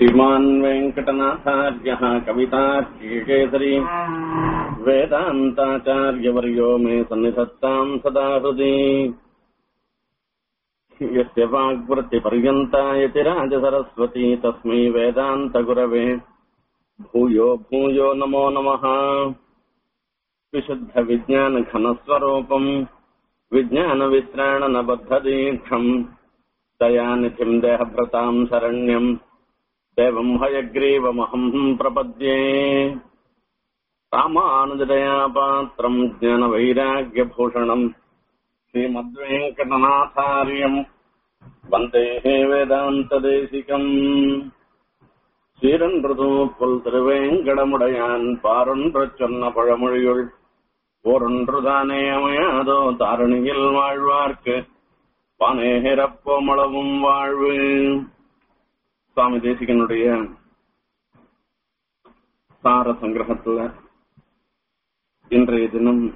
श्रीमान् वेङ्कटनाथार्यः कवितार्यकेसरी वेदान्ताचार्यवर्यो मे सन्निधत्ताम् सदा हृदि यस्य वाग्वृत्तिपर्यन्ता यतिराजसरस्वती तस्मै वेदान्तगुरवे भूयो भूयो नमो नमः विशुद्धविज्ञानघनस्वरूपम् विज्ञानवित्राणनबद्धदीर्घम् दयानिधिम् देहभृताम् शरण्यम् देवम् हयग्रीवमहम् प्रपद्ये रामानुजदयापात्रम् ज्ञानवैराग्यभूषणम् श्रीमद्वेङ्कटनाथार्यम् वन्देः वेदान्तदेशिकम् சீரன்றுதூப்புல் திருவேங்கடமுடையான் பாரொன்று சொன்ன பழமொழியுள் ஓரொன்றுதானே அமையாதோ தாரணியில் வாழ்வார்க்கு பனேகிறப்போமளவும் வாழ்வு சுவாமி தேசிகனுடைய சார சங்கிரகத்துல இன்றைய தினம்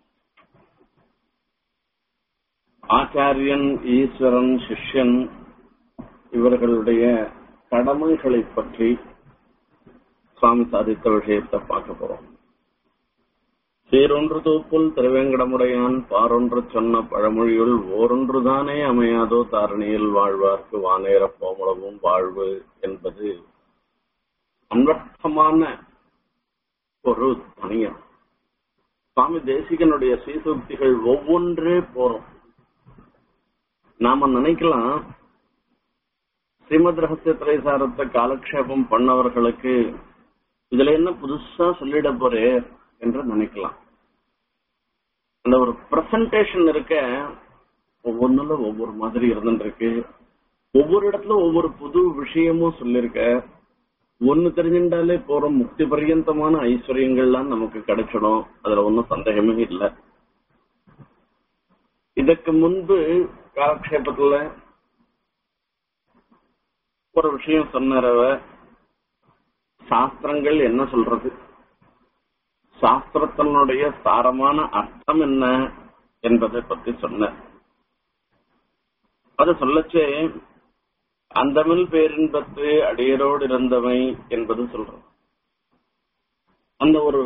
ஆச்சாரியன் ஈஸ்வரன் சிஷ்யன் இவர்களுடைய கடமைகளை பற்றி சுவாமி சாதித்த விஷயத்தை பார்க்க போறோம் சீரொன்று தூப்புல் திருவேங்கடமுடையான் பாரொன்று சொன்ன பழமொழியுள் ஓரொன்றுதானே அமையாதோ தாரணியில் வாழ்வார்க்கு வானேற போமளவும் வாழ்வு என்பது அன்வர்த்தமான ஒரு பணியம் சுவாமி தேசிகனுடைய சீசூக்திகள் ஒவ்வொன்றே போறோம் நாம நினைக்கலாம் ஸ்ரீமத் ரகசிய திரைசாரத்தை காலக்ஷேபம் பண்ணவர்களுக்கு இதுல என்ன புதுசா சொல்லிட போறே என்று நினைக்கலாம் அந்த ஒரு பிரசன்டேஷன் இருக்க ஒவ்வொன்றுல ஒவ்வொரு மாதிரி இருந்துருக்கு ஒவ்வொரு இடத்துல ஒவ்வொரு புது விஷயமும் சொல்லிருக்க ஒன்னு தெரிஞ்சுட்டாலே போற முக்தி பரியந்தமான ஐஸ்வர்யங்கள்லாம் நமக்கு கிடைச்சிடும் அதுல ஒன்னும் சந்தேகமே இல்லை இதற்கு முன்பு காலக்ஷேபத்துல ஒரு விஷயம் சொன்னரவ சாஸ்திரங்கள் என்ன சொல்றது சாஸ்திரத்தினுடைய சாரமான அர்த்தம் என்ன என்பதை பத்தி சொன்ன அது சொல்லச்சே அந்தமில் பேரின்பத்து அடியரோடு இருந்தவை என்பது சொல்றோம் அந்த ஒரு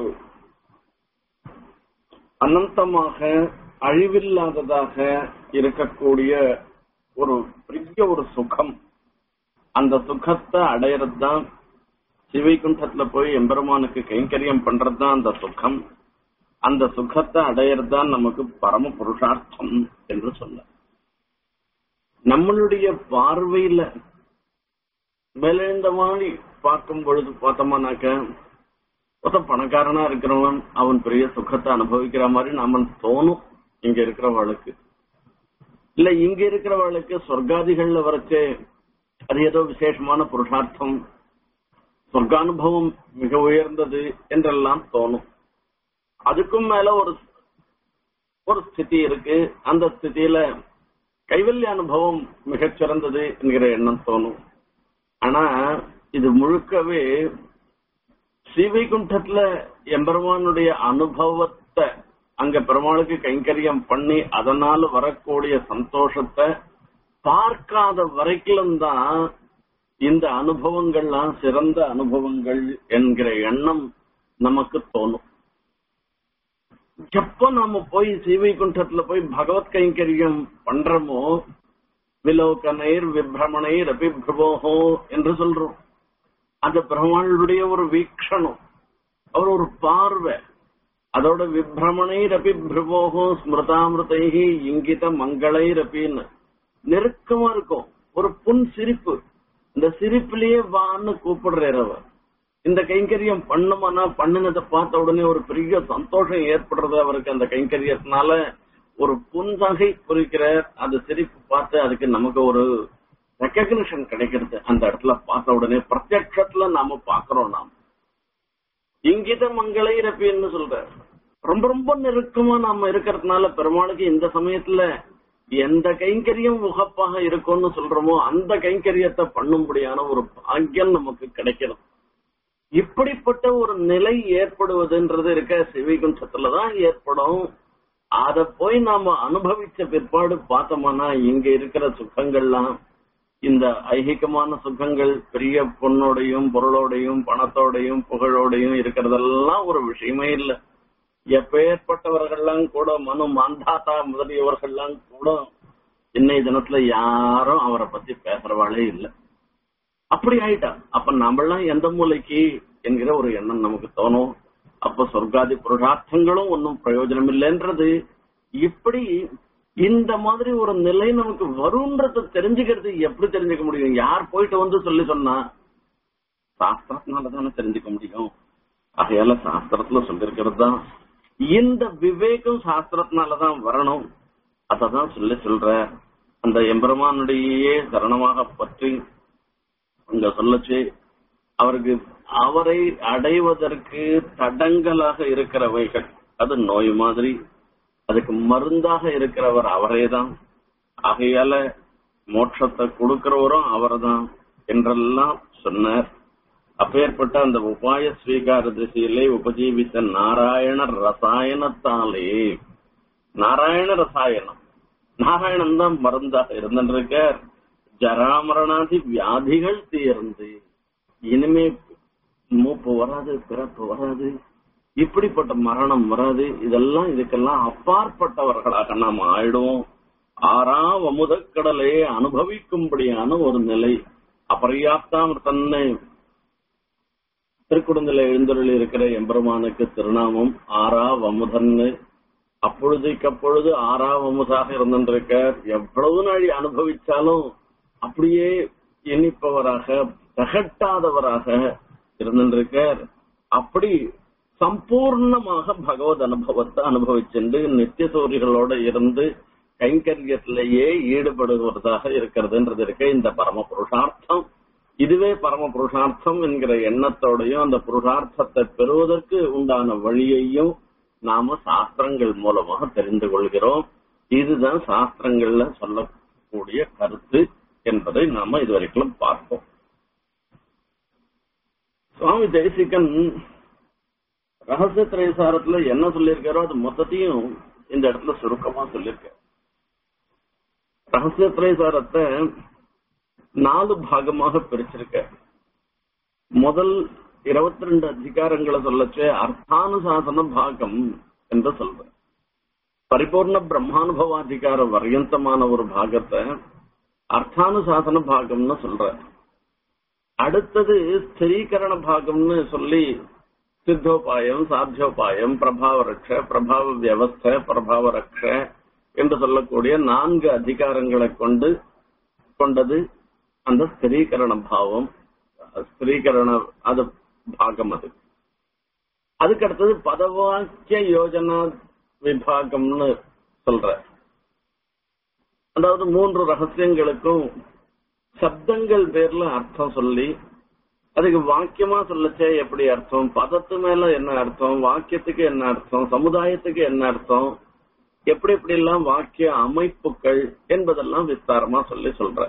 அனந்தமாக அழிவில்லாததாக இருக்கக்கூடிய ஒரு பெரிய ஒரு சுகம் அந்த சுகத்தை அடையறது தான் சிவைகுண்டத்துல போய் எம்பெருமானுக்கு கைங்கரியம் பண்றதுதான் அந்த சுகம் அந்த சுகத்தை அடையறது தான் நமக்கு பரம புருஷார்த்தம் என்று சொல்ல நம்மளுடைய பார்வையில மேலெழுந்த மாதிரி பார்க்கும் பொழுது பார்த்தோம்னாக்க ஒருத்த பணக்காரனா இருக்கிறவன் அவன் பெரிய சுகத்தை அனுபவிக்கிற மாதிரி நாம தோணும் இங்க இருக்கிறவளுக்கு இல்ல இங்க இருக்கிறவளுக்கு சொர்க்காதிகள்ல வரைச்சே அது ஏதோ விசேஷமான புருஷார்த்தம் சொர்க்கானுபவம் மிக உயர்ந்தது என்றெல்லாம் தோணும் அதுக்கும் மேல ஒரு ஒரு ஸ்திதி இருக்கு அந்த ஸ்திதியில கைவல்ய அனுபவம் மிகச் சிறந்தது என்கிற எண்ணம் தோணும் ஆனா இது முழுக்கவே ஸ்ரீவைகுண்டத்துல எம்பெருமானுடைய அனுபவத்தை அங்க பெருமாளுக்கு கைங்கரியம் பண்ணி அதனால வரக்கூடிய சந்தோஷத்தை பார்க்காத வரைக்கும் தான் இந்த அனுபவங்கள்லாம் சிறந்த அனுபவங்கள் என்கிற எண்ணம் நமக்கு தோணும் எப்ப நாம போய் சீவைகுண்டத்துல போய் பகவத் கைங்கரியம் பண்றோமோ விலோகனைர் விப்ரமணைர் அபிபிரபோகோ என்று சொல்றோம் அந்த பிரம்மாளுடைய ஒரு வீக்ஷணம் அவர் ஒரு பார்வை அதோட விப்ரமணைர் அபிபிரபோகோ ஸ்மிருதாமிருதைகி இங்கித மங்களைர் அப்பின்னு நெருக்கமா இருக்கும் ஒரு புன் சிரிப்பு இந்த சிரிப்பிலேயே வான்னு கூப்பிடுறாரு அவர் இந்த கைங்கரியம் பண்ணுமானா பண்ணினதை பார்த்த உடனே ஒரு பெரிய சந்தோஷம் ஏற்படுறது அவருக்கு அந்த கைங்கரியத்தினால ஒரு புன்சகை குறிக்கிறார் அந்த சிரிப்பு பார்த்து அதுக்கு நமக்கு ஒரு ரெக்கக்னிஷன் கிடைக்கிறது அந்த இடத்துல பார்த்த உடனே பிரத்யட்சத்துல நாம பாக்குறோம் நாம் இங்கித மங்களை ரப்பின்னு சொல்ற ரொம்ப ரொம்ப நெருக்கமா நாம இருக்கிறதுனால பெருமாளுக்கு இந்த சமயத்துல எந்த கைங்கரியம் உகப்பாக இருக்கும்னு சொல்றோமோ அந்த கைங்கரியத்தை பண்ணும்படியான ஒரு பாக்கியம் நமக்கு கிடைக்கணும் இப்படிப்பட்ட ஒரு நிலை ஏற்படுவதுன்றது இருக்க சிவிகுண்டத்துலதான் ஏற்படும் அத போய் நாம அனுபவிச்ச பிற்பாடு பார்த்தோம்னா இங்க இருக்கிற சுகங்கள்லாம் இந்த ஐகிகமான சுகங்கள் பெரிய பொண்ணோடையும் பொருளோடையும் பணத்தோடையும் புகழோடையும் இருக்கிறதெல்லாம் ஒரு விஷயமே இல்லை எப்பேற்பட்டவர்கள்லாம் கூட மனு மாந்தாத்தா முதலியவர்கள்லாம் கூட இன்னைய தினத்துல யாரும் அவரை பத்தி பேசுறவாளே இல்லை அப்படி ஆயிட்டா அப்ப நம்மளாம் எந்த மூலைக்கு என்கிற ஒரு எண்ணம் நமக்கு தோணும் அப்ப சொர்க்காதி புருஷார்த்தங்களும் ஒன்றும் பிரயோஜனம் இல்லைன்றது இப்படி இந்த மாதிரி ஒரு நிலை நமக்கு வரும்ன்றத தெரிஞ்சுக்கிறது எப்படி தெரிஞ்சுக்க முடியும் யார் போயிட்டு வந்து சொல்லி சொன்னா சாஸ்திரத்தினால தானே தெரிஞ்சுக்க முடியும் ஆகையால சாஸ்திரத்துல சொல்லிருக்கிறது தான் இந்த விவேகம் சாஸ்திரத்தினாலதான் வரணும் அததான் சொல்லி சொல்ற அந்த எம்பெருமானுடையே சரணமாக பற்றி அங்க சொல்லச்சு அவருக்கு அவரை அடைவதற்கு தடங்கலாக இருக்கிறவைகள் அது நோய் மாதிரி அதுக்கு மருந்தாக இருக்கிறவர் அவரே தான் ஆகையால மோட்சத்தை கொடுக்கிறவரும் அவர்தான் என்றெல்லாம் சொன்னார் அப்பேற்பட்ட அந்த உபாய ஸ்வீகார திசையிலே உபஜீவித்த நாராயண ரசாயனத்தாலே நாராயண ரசாயனம் நாராயணன் தான் மருந்தாக இருந்திருக்க ஜராமரணாதி வியாதிகள் தீர்ந்து இனிமே மூப்பு வராது பிறப்பு வராது இப்படிப்பட்ட மரணம் வராது இதெல்லாம் இதுக்கெல்லாம் அப்பாற்பட்டவர்களாக நாம் ஆயிடுவோம் ஆறாம் அமுதக்கடலை அனுபவிக்கும்படியான ஒரு நிலை அபரியாப்தாம் தன்னை திருக்குடுந்தல எழுந்தருள் இருக்கிற எம்பெருமானுக்கு திருநாமம் ஆறா வமுதன்னு அப்பொழுதைக்கு அப்பொழுது ஆறா வமுதாக இருந்திருக்க எவ்வளவு நாழி அனுபவிச்சாலும் அப்படியே எண்ணிப்பவராக தகட்டாதவராக இருந்திருக்கார் அப்படி சம்பூர்ணமாக பகவத் அனுபவத்தை அனுபவிச்சுண்டு நித்திய சூரிகளோட இருந்து கைங்கரியத்திலேயே ஈடுபடுவதாக இருக்கிறதுன்றது இருக்கு இந்த பரம புருஷார்த்தம் இதுவே பரம புருஷார்த்தம் என்கிற எண்ணத்தோடையும் அந்த புருஷார்த்தத்தை பெறுவதற்கு உண்டான வழியையும் நாம சாஸ்திரங்கள் மூலமாக தெரிந்து கொள்கிறோம் இதுதான் சாஸ்திரங்கள்ல சொல்லக்கூடிய கருத்து என்பதை நாம இதுவரைக்கும் பார்ப்போம் சுவாமி ஜெயசிகன் ரகசிய திரைசாரத்துல என்ன சொல்லியிருக்காரோ அது மொத்தத்தையும் இந்த இடத்துல சுருக்கமா சொல்லியிருக்க ரகசிய திரைசாரத்தை நாலு பாகமாக பிரிச்சிருக்க முதல் இருபத்தி ரெண்டு அதிகாரங்களை சொல்லச்சு அர்த்தானுசாசன பாகம் என்று சொல்ற பரிபூர்ண பிரம்மானுபவாதிகார வரியந்தமான ஒரு பாகத்தை அர்த்தானுசாசன பாகம்னு சொல்ற அடுத்தது ஸ்திரீகரண பாகம்னு சொல்லி சித்தோபாயம் சாத்தியோபாயம் பிரபாவ ரக்ஷ பிரபாவ வியவஸ்த பிரபாவ ரக்ஷ என்று சொல்லக்கூடிய நான்கு அதிகாரங்களை கொண்டு கொண்டது அந்த ஸ்திரீகரண பாவம் ஸ்திரீகரண அது பாகம் அது அதுக்கு அடுத்தது பதவாக்கிய யோஜனா விபாகம்னு சொல்ற அதாவது மூன்று ரகசியங்களுக்கும் சப்தங்கள் பேர்ல அர்த்தம் சொல்லி அதுக்கு வாக்கியமா சொல்லச்சே எப்படி அர்த்தம் பதத்து மேல என்ன அர்த்தம் வாக்கியத்துக்கு என்ன அர்த்தம் சமுதாயத்துக்கு என்ன அர்த்தம் எப்படி எப்படி எல்லாம் வாக்கிய அமைப்புகள் என்பதெல்லாம் விஸ்தாரமா சொல்லி சொல்ற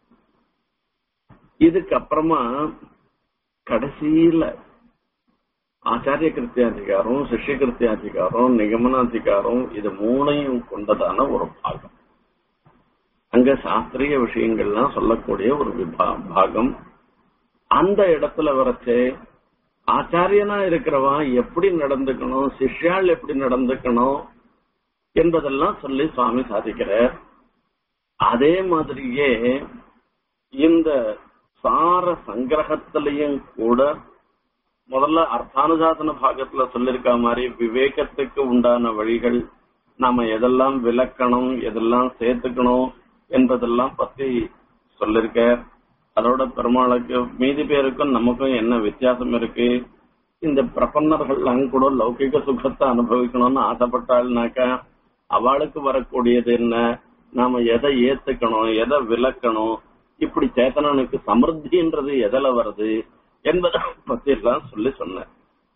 இதுக்கு அப்புறமா கடைசியில ஆச்சாரிய கிருத்தியாதிகாரம் சிஷ்ய கிருத்தியாதிகாரம் நிகமனாதிகாரம் இது மூணையும் கொண்டதான ஒரு பாகம் அங்க சாஸ்திரிய விஷயங்கள்லாம் சொல்லக்கூடிய ஒரு விபா பாகம் அந்த இடத்துல வரச்சு ஆச்சாரியனா இருக்கிறவா எப்படி நடந்துக்கணும் சிஷ்யாள் எப்படி நடந்துக்கணும் என்பதெல்லாம் சொல்லி சுவாமி சாதிக்கிறார் அதே மாதிரியே இந்த சார சங்கிரகத்திலையும் கூட முதல்ல அர்த்தானுசாசன பாகத்துல சொல்லிருக்க மாதிரி விவேகத்துக்கு உண்டான வழிகள் நாம எதெல்லாம் விளக்கணும் எதெல்லாம் சேர்த்துக்கணும் என்பதெல்லாம் பத்தி சொல்லிருக்க அதோட பெருமாளுக்கு மீதி பேருக்கும் நமக்கும் என்ன வித்தியாசம் இருக்கு இந்த பிரபன்னர்கள் கூட லௌகிக சுகத்தை அனுபவிக்கணும்னு ஆசைப்பட்டாள்னாக்கா அவளுக்கு வரக்கூடியது என்ன நாம எதை ஏத்துக்கணும் எதை விளக்கணும் இப்படி சேத்தனனுக்கு சமிருத்தின்றது எதில் வருது என்பதை பத்தி எல்லாம் சொல்லி சொன்னேன்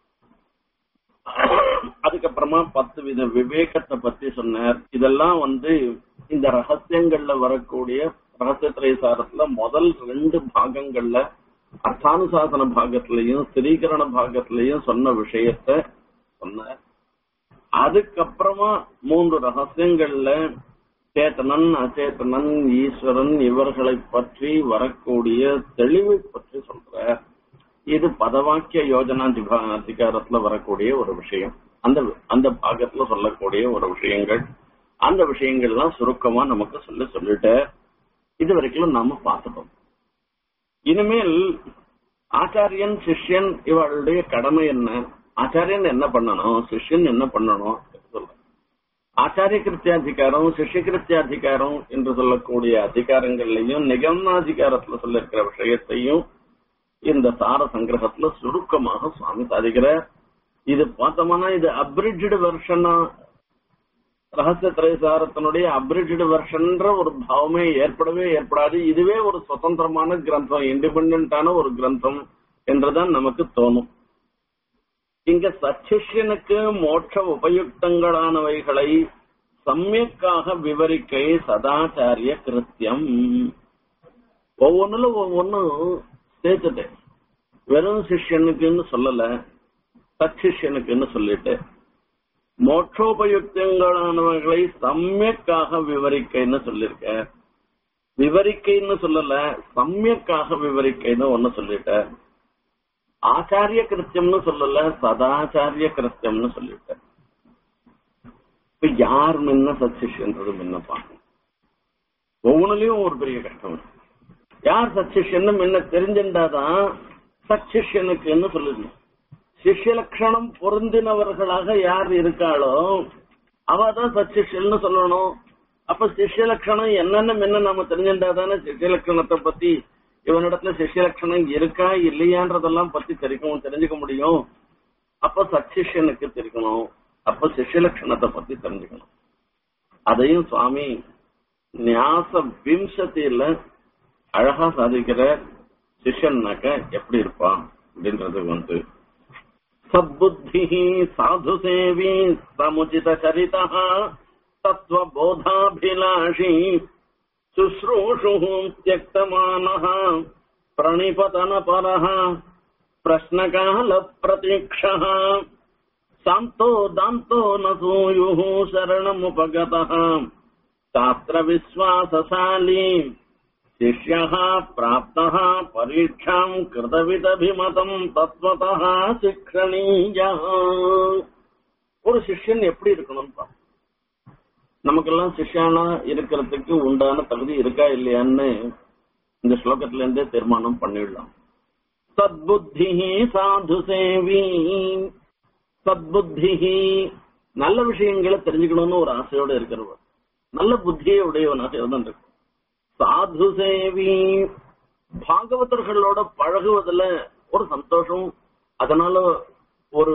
அதுக்கப்புறமா பத்து வித விவேகத்தை பத்தி சொன்னார் இதெல்லாம் வந்து இந்த ரகசியங்கள்ல வரக்கூடிய ரகசிய திரைசாரத்துல முதல் ரெண்டு பாகங்கள்ல அர்த்தானுசாசன பாகத்திலையும் ஸ்திரீகரண பாகத்திலையும் சொன்ன விஷயத்த சொன்னார் அதுக்கப்புறமா மூன்று ரகசியங்கள்ல சேத்தனன் அச்சேத்தனன் ஈஸ்வரன் இவர்களை பற்றி வரக்கூடிய தெளிவை பற்றி சொல்ற இது பதவாக்கிய யோஜனா அதிகா- அதிகாரத்துல வரக்கூடிய ஒரு விஷயம் அந்த அந்த பாகத்துல சொல்லக்கூடிய ஒரு விஷயங்கள் அந்த விஷயங்கள்லாம் சுருக்கமா நமக்கு சொல்லி சொல்லிட்டு இது வரைக்கும் நாம பார்த்துட்டோம் இனிமேல் ஆச்சாரியன் சிஷ்யன் இவளுடைய கடமை என்ன ஆச்சாரியன் என்ன பண்ணணும் சிஷ்யன் என்ன பண்ணணும் சொல்ற ஆச்சாரிய கிருத்தியாதிகாரம் சிஷ்ய கிருத்தியாதிகாரம் என்று சொல்லக்கூடிய அதிகாரங்கள்லையும் நிகமனாதிகாரத்துல சொல்லிருக்கிற விஷயத்தையும் இந்த சார சங்கிரகத்துல சுருக்கமாக சுவாமி சாதிக்கிறார் இது பார்த்தோம்னா இது அப்ரிட்ஜ்டு வெர்ஷனா ரகசிய திரைசாரத்தினுடைய அப்ரிட்ஜ்டு வெர்ஷன்ற ஒரு பாவமே ஏற்படவே ஏற்படாது இதுவே ஒரு சுதந்திரமான கிரந்தம் இண்டிபெண்டான ஒரு கிரந்தம் என்றுதான் நமக்கு தோணும் இங்க சச்சிஷ்யனுக்கு மோட்ச உபயுக்தங்களானவைகளை சமயக்காக விவரிக்கை சதாச்சாரிய கிருத்தியம் ஒவ்வொன்றுல ஒவ்வொன்னும் சேர்த்துட்டேன் வெறும் சிஷ்யனுக்குன்னு சொல்லல சச்சிஷ்யனுக்குன்னு சொல்லிட்டு மோட்சோபயுக்தங்களானவர்களை சமயக்காக விவரிக்கைன்னு சொல்லியிருக்க விவரிக்கைன்னு சொல்லல சமயக்காக விவரிக்கைன்னு ஒண்ணு சொல்லிட்ட ஆச்சாரிய கிருத்தியம்னு சொல்லல சதாச்சாரிய கிருத்தியம்னு சொல்லிட்ட இப்ப யார் முன்ன சச்சிஷ்யன்றது முன்ன பார்க்கணும் ஒவ்வொன்றுலயும் ஒரு பெரிய கஷ்டம் இருக்கு. யார் சச்சிஷ்யன்னு முன்ன தெரிஞ்சிருந்தாதான் சச்சிஷ்யனுக்குன்னு சொல்லிடணும் சிஷ்ய லட்சணம் பொருந்தினவர்களாக யார் இருக்காளோ அவ தான் சச்சிஷ்யன்னு சொல்லணும் அப்ப சிஷ்ய லட்சணம் என்னென்ன முன்ன நாம தெரிஞ்சிருந்தா தானே சிஷ்ய லட்சணத்தை பத்தி இவனிடத்துல சிஷ்ய லட்சணம் இருக்கா இல்லையான்றதெல்லாம் பத்தி தெரிக்கும் தெரிஞ்சுக்க முடியும் அப்ப சச்சிஷ்யனுக்கு தெரிக்கணும் அப்ப சிஷ்ய லட்சணத்தை பத்தி தெரிஞ்சுக்கணும் அதையும் சுவாமி ஞாச விம்சத்தில அழகா சாதிக்கிற சிஷ்யன்னாக்க எப்படி இருப்பான் அப்படின்றது வந்து சத்புத்தி சாது சேவி சமுச்சித சரித தத்துவபோதாபிலாஷி சுശ്രൂஷு தியக்தமான பிரணிபதனபர பிரश्नकाल பிரதீக்ஷ சாந்தோ தாந்தோ ந சூயுः शरणमुपगतः शास्त्र विश्वासशाली शिष्यः प्राप्तः परीक्षाम् कृतविदभिमतम् तत्त्वतः शिक्षणीयः ஒரு சிஷ்யன் எப்படி இருக்கணும் நமக்கெல்லாம் சிஷ்யானா இருக்கிறதுக்கு உண்டான தகுதி இருக்கா இல்லையான்னு இந்த ஸ்லோகத்துல இருந்தே தீர்மானம் பண்ணிடலாம் சத்புத்தி சாது சேவி சத்புத்தி நல்ல விஷயங்களை தெரிஞ்சுக்கணும்னு ஒரு ஆசையோட இருக்கிறவர் நல்ல புத்தியை உடையவனாக இருந்துருக்கு சாது சேவி பாகவதர்களோட பழகுவதுல ஒரு சந்தோஷம் அதனால ஒரு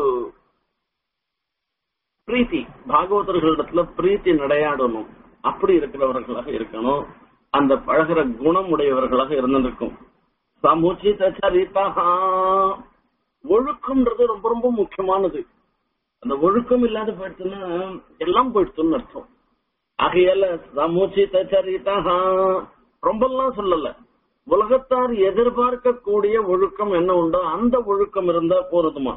பிரீத்தி பாகவதர்களிடத்துல பிரீத்தி நடையாடணும் அப்படி இருக்கிறவர்களாக இருக்கணும் அந்த பழகுற குணம் உடையவர்களாக இருந்திருக்கும் சமுச்சித சரிதா ஒழுக்கம்ன்றது ரொம்ப ரொம்ப முக்கியமானது அந்த ஒழுக்கம் இல்லாத போயிடுச்சுன்னா எல்லாம் போயிடுச்சுன்னு அர்த்தம் ஆகையால சமுச்சித சரிதா ரொம்பலாம் சொல்லல உலகத்தார் எதிர்பார்க்கக்கூடிய ஒழுக்கம் என்ன உண்டோ அந்த ஒழுக்கம் இருந்தா போறதுமா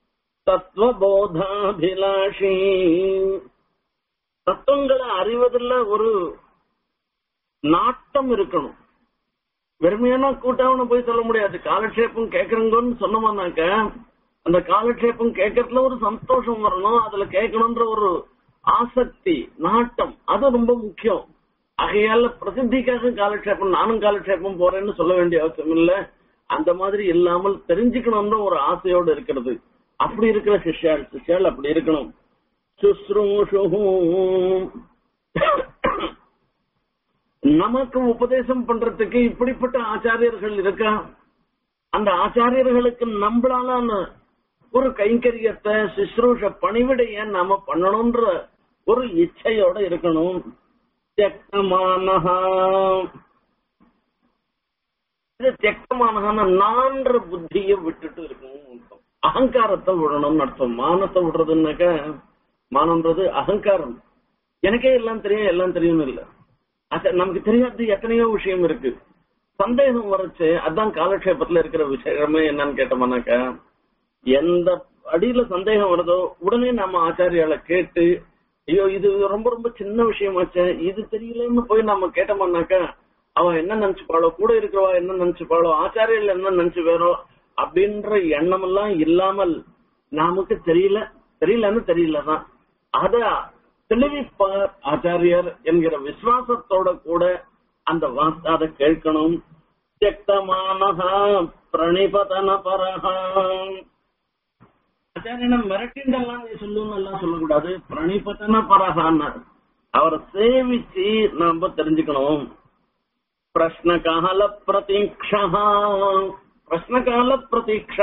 தத்துவபோதாபிலாஷி தத்துவங்களை அறிவதில் ஒரு நாட்டம் இருக்கணும் வெறுமையான கூட்டவனை போய் சொல்ல முடியாது காலக்ஷேபம் கேக்குறங்கன்னு சொன்னோம்னாக்க அந்த காலக்ஷேபம் கேட்கறதுல ஒரு சந்தோஷம் வரணும் அதுல கேட்கணும்ன்ற ஒரு ஆசக்தி நாட்டம் அது ரொம்ப முக்கியம் ஆகையால பிரசித்திக்காக காலக்ஷேபம் நானும் காலக்ஷேபம் போறேன்னு சொல்ல வேண்டிய அவசியம் இல்ல அந்த மாதிரி இல்லாமல் தெரிஞ்சுக்கணும்ன்ற ஒரு ஆசையோடு இருக்கிறது அப்படி இருக்கிற சிஷ்யாள் சிஷ்யாள் அப்படி இருக்கணும் சுஸ்ரூஷு நமக்கு உபதேசம் பண்றதுக்கு இப்படிப்பட்ட ஆச்சாரியர்கள் இருக்கா அந்த ஆச்சாரியர்களுக்கு நம்மளால ஒரு கைங்கரியத்தை சுஸ்ரூஷ பணிவிடைய நாம பண்ணணும்ன்ற ஒரு இச்சையோட இருக்கணும் தியக்தமானஹா இது தியக்தமானஹான நான்ற புத்திய விட்டுட்டு இருக்கணும் அகங்காரத்தை விடணும்னு அர்த்தம் மானத்தை விடுறதுன்னாக்க மானம்ன்றது அகங்காரம் எனக்கே எல்லாம் தெரியும் எல்லாம் தெரியும் இல்ல அது நமக்கு தெரியாத எத்தனையோ விஷயம் இருக்கு சந்தேகம் வரச்சு அதான் காலக்ஷேபத்துல இருக்கிற விஷயமே என்னன்னு கேட்டோம்னாக்க எந்த அடியில சந்தேகம் வருதோ உடனே நம்ம ஆச்சாரியால கேட்டு ஐயோ இது ரொம்ப ரொம்ப சின்ன விஷயமாச்சே இது தெரியலன்னு போய் நம்ம கேட்டோம்னாக்கா அவன் என்ன நினைச்சுப்பாளோ கூட இருக்கிறவா என்ன நினைச்சுப்பாளோ ஆச்சாரியர்கள் என்ன நினைச்சு வேறோ அப்படின்ற எண்ணம் எல்லாம் இல்லாமல் நமக்கு தெரியல தெரியலன்னு தெரியலதான் அத தெளிவிப்பார் ஆச்சாரியர் என்கிற விசுவாசத்தோட கூட அந்த வார்த்தை அதை கேட்கணும் தியக்தமானஹா பிரணிபதன பரஹா ஆச்சாரியனை மிரட்டிண்டெல்லாம் நீ சொல்லுன்னு எல்லாம் சொல்லக்கூடாது பிரணிபதன பரஹான்னு அவரை சேவிச்சு நாம தெரிஞ்சுக்கணும் பிரஷ்னகால பிரதீக்ஷா பிரஷ்னகால பிரதீக்ஷா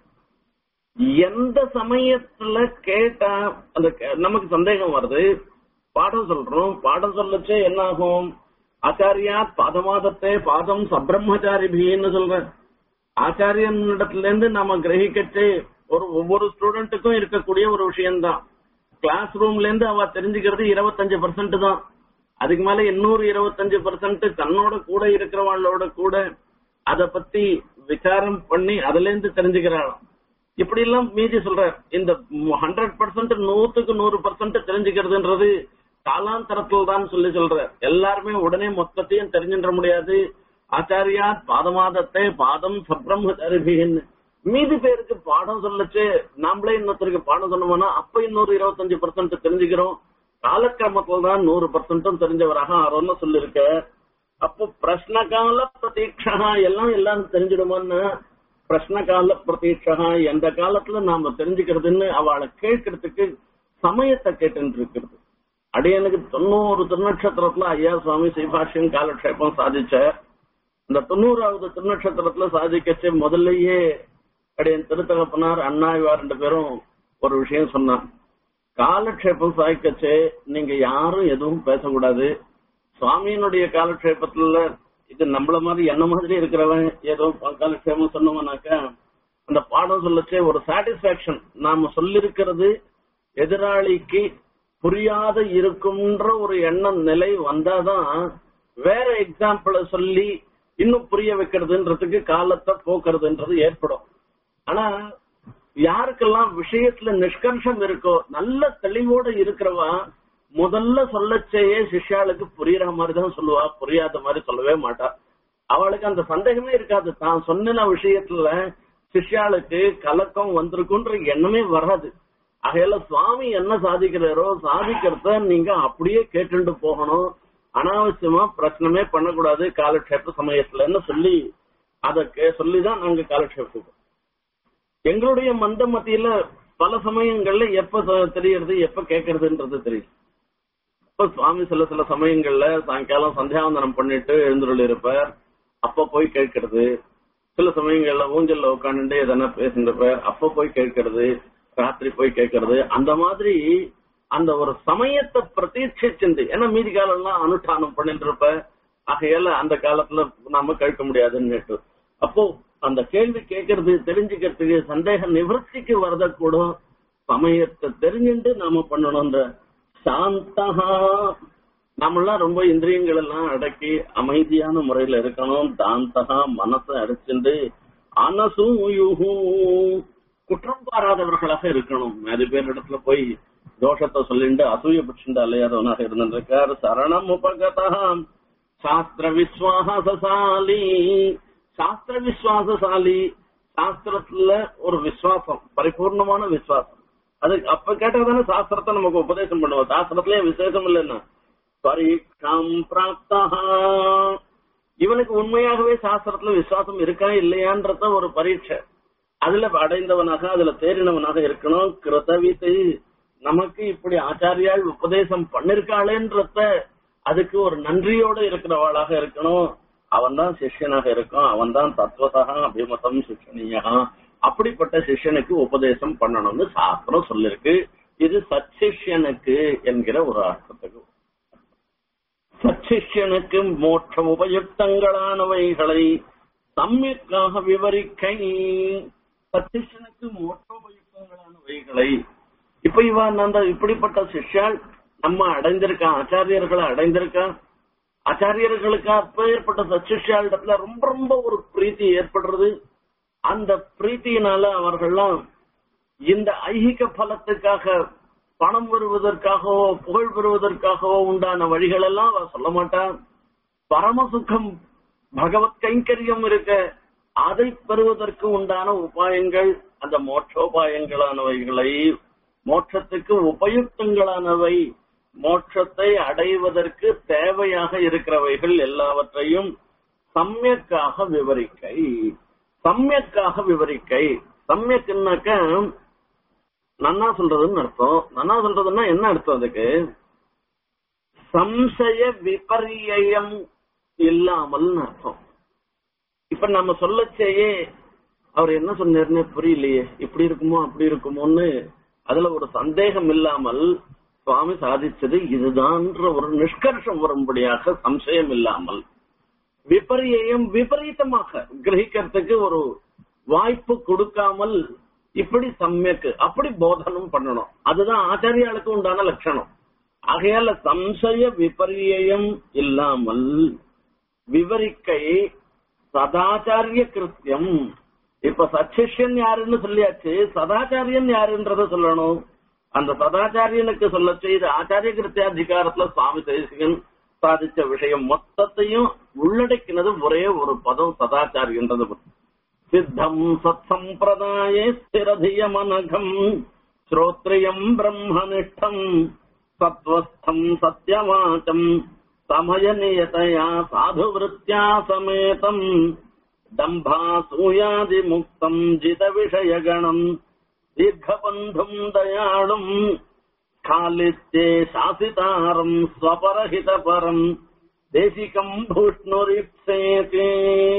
எந்த சமயத்துல கேட்டா அந்த கே- நமக்கு சந்தேகம் வருது பாடம் சொல்றோம் பாடம் சொல்லச்சே என்ன ஆகும் ஆச்சாரியா பாதமாதத்தை பாதம் சப்ரம்மச்சாரிபின்னு சொல்ற ஆச்சாரியனிடத்துல இருந்து நாம கிரகிக்கச்சு ஒரு ஒவ்வொரு ஸ்டூடெண்ட்டுக்கும் இருக்கக்கூடிய ஒரு விஷயம்தான் கிளாஸ் ரூம்ல இருந்து அவ தெரிஞ்சுக்கிறது இருபத்தஞ்சு பர்சன்ட் தான் அதுக்கு மேல இன்னொரு இருபத்தஞ்சு பர்சன்ட் தன்னோட கூட இருக்கிறவங்களோட கூட அத பத்தி விசாரம் பண்ணி அதுல இருந்து தெரிஞ்சுக்கிறாளாம் இப்படி எல்லாம் மீதி சொல்ற இந்த ஹண்ட்ரட் பர்சன்ட் நூத்துக்கு நூறு பர்சன்ட் தெரிஞ்சுக்கிறதுன்றது காலாந்தரத்தில் தான் சொல்லி சொல்ற எல்லாருமே உடனே மொத்தத்தையும் தெரிஞ்சிட முடியாது ஆச்சாரியா பாதமாதத்தை பாதம் சப்ரம்மச்சாரிபின்னு மீதி பேருக்கு பாடம் சொல்லச்சு நாமளே இன்னொருத்தருக்கு பாடம் சொன்னோம்னா அப்ப இன்னொரு இருபத்தஞ்சு பர்சன்ட் தெரிஞ்சுக்கிறோம் காலக்கிரமத்துல தான் நூறு பர்சன்ட்டும் தெரிஞ்சவராக ஆரோன்னு சொல்லிருக்க அப்போ பிரஷ்ன கால பிரதீட்சா எல்லாம் எல்லாம் தெரிஞ்சிடுமான்னு பிரஷ்ன கால பிரதீட்சா எந்த காலத்துல நாம தெரிஞ்சுக்கிறதுன்னு அவளை கேட்கறதுக்கு சமயத்தை கேட்டு இருக்கிறது அடியனுக்கு தொண்ணூறு திருநட்சத்திரத்துல ஐயா சுவாமி சைபாஷ்யம் காலக்ஷேபம் சாதிச்ச இந்த தொண்ணூறாவது திருநட்சத்திரத்துல சாதிக்கச்சு முதல்லயே அடியன் திருத்தகப்பனார் அண்ணா இவா ரெண்டு பேரும் ஒரு விஷயம் சொன்னான் காலக்ஷேபம் சாய்க்கச்சு நீங்க யாரும் எதுவும் பேசக்கூடாது சுவாமியினுடைய காலக்ஷேபத்துல இது நம்மள மாதிரி என்ன மாதிரி இருக்கிறவன் ஏதோ காலக்ஷேபம் சொன்னோம்னாக்கா அந்த பாடம் சொல்லச்சே ஒரு சாட்டிஸ்பாக்சன் நாம சொல்லிருக்கிறது எதிராளிக்கு புரியாத இருக்கும்ன்ற ஒரு எண்ணம் நிலை வந்தாதான் வேற எக்ஸாம்பிள சொல்லி இன்னும் புரிய வைக்கிறதுன்றதுக்கு காலத்தை போக்குறதுன்றது ஏற்படும் ஆனா யாருக்கெல்லாம் விஷயத்துல நிஷ்கர்ஷம் இருக்கோ நல்ல தெளிவோட இருக்கிறவா முதல்ல சொல்லச்சேயே சிஷ்யாளுக்கு புரியுற மாதிரி தான் சொல்லுவா புரியாத மாதிரி சொல்லவே மாட்டா அவளுக்கு அந்த சந்தேகமே இருக்காது தான் சொன்ன விஷயத்துல சிஷ்யாளுக்கு கலக்கம் வந்திருக்குன்ற எண்ணமே வராது ஆகையால சுவாமி என்ன சாதிக்கிறாரோ சாதிக்கிறத நீங்க அப்படியே கேட்டுட்டு போகணும் அனாவசியமா பிரச்சனமே பண்ணக்கூடாது காலக்ஷேப சமயத்துலன்னு சொல்லி அத கே- சொல்லிதான் நாங்க காலக்ஷேபம் எங்களுடைய மந்த மத்தியில பல சமயங்கள்ல எப்ப ச- தெரியறது எப்ப கேட்கறதுன்றது தெரியும் இப்ப சுவாமி சில சில சமயங்கள்ல சாயங்காலம் சந்தியாவந்தனம் பண்ணிட்டு எழுந்துள்ள இருப்பார் அப்ப போய் கேட்கறது சில சமயங்கள்ல ஊஞ்சல்ல உட்காந்துட்டு எதனா பேசுறப்ப அப்ப போய் கேட்கறது ராத்திரி போய் கேட்கறது அந்த மாதிரி அந்த ஒரு சமயத்தை பிரதீட்சிச்சிருந்து ஏன்னா மீதி காலம் எல்லாம் அனுஷ்டானம் பண்ணிட்டு இருப்ப ஆகையால அந்த காலத்துல நாம கேட்க முடியாதுன்னு அப்போ அந்த கேள்வி கேட்கறது தெரிஞ்சுக்கிறதுக்கு சந்தேக நிவர்த்திக்கு வரத கூட சமயத்தை தெரிஞ்சுட்டு நாம பண்ணணும்ன்ற சாந்தகா நம்மளாம் ரொம்ப இந்திரியங்கள் எல்லாம் அடக்கி அமைதியான முறையில இருக்கணும் தாந்தகா மனசை அடைச்சுண்டு அனசூயுஹு குற்றம் பாராதவர்களாக இருக்கணும் அது பேர் இடத்துல போய் தோஷத்தை சொல்லிண்டு அசூய பட்சிண்டு அலையாதவனாக இருந்திருக்கார் சரணம் உபகதா சாஸ்திர விஸ்வாசசாலி சாஸ்திர விஸ்வாசசாலி சாஸ்திரத்துல ஒரு விசுவாசம் பரிபூர்ணமான விசுவாசம் அது அப்ப கேட்டதானே சாஸ்திரத்தை நமக்கு உபதேசம் பண்ணுவோம் சாஸ்திரத்திலே விசேஷம் இல்லைன்னா பரீட்சாம் பிராப்தா இவனுக்கு உண்மையாகவே சாஸ்திரத்துல விசுவாசம் இருக்கா இல்லையான்றத ஒரு பரீட்சை அதுல அடைந்தவனாக அதுல தேறினவனாக இருக்கணும் கிருதவித்து நமக்கு இப்படி ஆச்சாரியால் உபதேசம் பண்ணிருக்காளேன்றத அதுக்கு ஒரு நன்றியோட இருக்கிறவளாக இருக்கணும் அவன் தான் சிஷ்யனாக இருக்கும் அவன் தான் தத்துவதா அபிமதம் சிஷ்யனியா அப்படிப்பட்ட சிஷ்யனுக்கு உபதேசம் பண்ணணும்னு சாஸ்திரம் சொல்லிருக்கு இது சச்சிஷ்யனுக்கு என்கிற ஒரு அர்த்தத்துக்கு சச்சிஷ்யனுக்கு மோட்ச உபயுக்தங்களானவைகளை சம்யக்காக விவரிக்கை சச்சிஷ்யனுக்கு மோட்சோபயுக்தங்களானவைகளை இப்ப இவன் அந்த இப்படிப்பட்ட சிஷ்யால் நம்ம அடைந்திருக்கான் ஆச்சாரியர்களை அடைந்திருக்கான் ஆச்சாரியர்களுக்கு அப்பேற்பட்ட சச்சிஷ்யாளிடத்துல ரொம்ப ரொம்ப ஒரு பிரீத்தி ஏற்படுறது அந்த பிரீத்தியினால அவர்கள்லாம் இந்த ஐகிக பலத்துக்காக பணம் பெறுவதற்காகவோ புகழ் பெறுவதற்காகவோ உண்டான வழிகள் எல்லாம் அவ சொல்ல மாட்டான் பரமசுகம் பகவத் கைங்கரியம் இருக்க அதை பெறுவதற்கு உண்டான உபாயங்கள் அந்த மோட்சோபாயங்களானவைகளை மோட்சத்துக்கு உபயுக்தங்களானவை மோட்சத்தை அடைவதற்கு தேவையாக இருக்கிறவைகள் எல்லாவற்றையும் சமயக்காக விவரிக்கை சமயக்காக விவரிக்கை சமயக்குனாக்க நன்னா சொல்றதுன்னு அர்த்தம் நன்னா சொல்றதுன்னா என்ன அர்த்தம் அதுக்கு சம்சய விபரியம் இல்லாமல் அர்த்தம் இப்ப நம்ம சொல்லச்சேயே அவர் என்ன சொன்னாருன்னு புரியலையே இப்படி இருக்குமோ அப்படி இருக்குமோன்னு அதுல ஒரு சந்தேகம் இல்லாமல் சுவாமி சாதிச்சது இதுதான்ற ஒரு நிஷ்கர்ஷம் வரும்படியாக சம்சயம் இல்லாமல் விபரியம் விபரீதமாக கிரகிக்கிறதுக்கு ஒரு வாய்ப்பு கொடுக்காமல் இப்படி சமயக்கு அப்படி போதனம் பண்ணணும் அதுதான் ஆச்சாரியாளுக்கு உண்டான லட்சணம் ஆகையால சம்சய விபரியம் இல்லாமல் விவரிக்கை சதாச்சாரிய கிருத்தியம் இப்ப சச்சிஷ்யன் யாருன்னு சொல்லியாச்சு சதாச்சாரியன் யாருன்றத சொல்லணும் அந்த சதாச்சாரியனுக்கு சொல்லச்சு இது ஆச்சாரிய கிருத்தியாதிகாரத்துல சுவாமி தேசிகன் சாதிச்ச விஷயம் மொத்தத்தையும் உள்ளடக்கினது ஒரே ஒரு பதம் சதாச்சாரியன்றது சித்தம் சத் சம்பிரதாய ஸ்திரதியமனகம் ஸ்ரோத்ரியம் பிரம்மனிஷ்டம் சத்வஸ்தம் சத்யவாச்சம் சமயநியதயா சாதுவிருத்தியா சமேதம் டம்பாசூயாதிமுக்தம் ஜித விஷயகணம் தீர்க்கபந்தும் தயாளும் காலித்தே சாசிதாரம் ஸ்வபரஹிதபரம் தேசிகம் பூஷ்ணுரிப்சேதி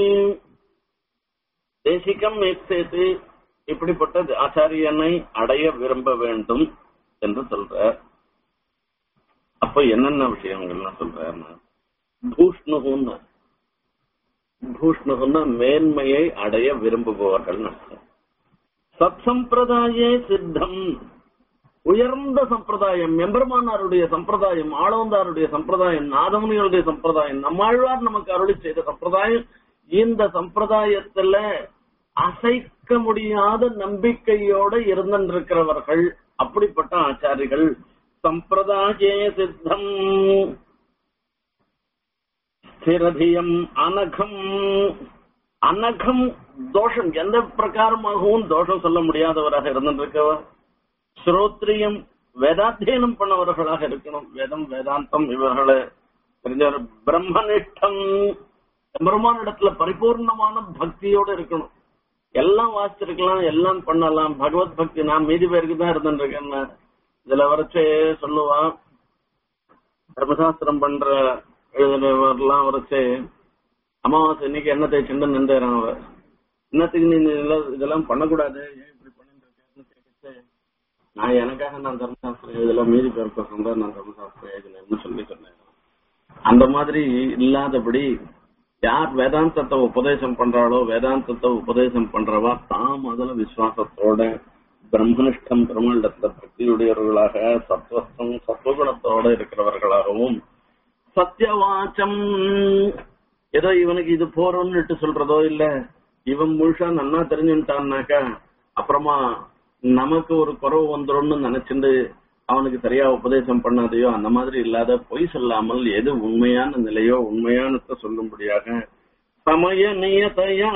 தேசிகம் இப்சேத்து இப்படிப்பட்ட ஆச்சாரியனை அடைய விரும்ப வேண்டும் என்று சொல்றார் அப்ப என்னென்ன விஷயங்கள்லாம் சொல்றாருன்னா பூஷ்ணுகுன்னு பூஷ்ணுகுன்னா மேன்மையை அடைய விரும்புபவர்கள் அர்த்தம் சத் சம்பிரதாயே சித்தம் உயர்ந்த சம்பிரதாயம் எம்பெருமானாருடைய சம்பிரதாயம் ஆளவந்தாருடைய சம்பிரதாயம் நாதமுனிகளுடைய சம்பிரதாயம் நம்மாழ்வார் நமக்கு அருளி செய்த சம்பிரதாயம் இந்த சம்பிரதாயத்துல அசைக்க முடியாத நம்பிக்கையோட இருந்திருக்கிறவர்கள் அப்படிப்பட்ட ஆச்சாரிகள் சம்பிரதாயே சித்தம் ஸ்திரதியம் அனகம் அனகம் தோஷம் எந்த பிரகாரமாகவும் தோஷம் சொல்ல முடியாதவராக இருந்திருக்கவர் ஸ்ரோத்ரியம் வேதாத்தியனம் பண்ணவர்களாக இருக்கணும் வேதம் வேதாந்தம் இவர்களை தெரிஞ்சவர் பிரம்மனிஷ்டம் பெருமானிடத்துல பரிபூர்ணமான பக்தியோட இருக்கணும் எல்லாம் வாசிச்சிருக்கலாம் எல்லாம் பண்ணலாம் பகவத் பக்தி நான் மீதி பேருக்கு தான் இருந்துருக்கேன் இதுல வரைச்சே சொல்லுவான் தர்மசாஸ்திரம் பண்ற எழுதுனவர்லாம் வரைச்சே அமாவாசை இன்னைக்கு என்ன தேய்ச்சுட்டு நின்றுறான் அவ இன்னத்துக்கு நீ இதெல்லாம் இதெல்லாம் பண்ணக்கூடாது ஏன் இப்படி பண்ணிட்டு இருக்கேன்னு கேட்டுச்சு நான் எனக்காக நான் தர்மசாஸ்திரம் இதெல்லாம் மீறி பேருக்கோசம் தான் நான் தர்மசாஸ்திரம் எழுதினேன்னு சொல்லி சொன்னேன் அந்த மாதிரி இல்லாதபடி யார் வேதாந்தத்தை உபதேசம் பண்றாளோ வேதாந்தத்தை உபதேசம் பண்றவா தாம் அதுல விசுவாசத்தோட பிரம்மனிஷ்டம் பிரம்மண்டத்துல பக்தியுடையவர்களாக சத்வஸ்தம் சத்வகுணத்தோட இருக்கிறவர்களாகவும் சத்தியவாச்சம் ஏதோ இவனுக்கு இது போறோம்னுட்டு சொல்றதோ இல்ல இவன் முழுசா நன்னா தெரிஞ்சுட்டான்னாக்கா அப்புறமா நமக்கு ஒரு குறவு வந்துரும்னு நினைச்சுட்டு அவனுக்கு சரியா உபதேசம் பண்ணாதையோ அந்த மாதிரி இல்லாத பொய் சொல்லாமல் எது உண்மையான நிலையோ உண்மையானத சொல்லும்படியாக சமய நியதையா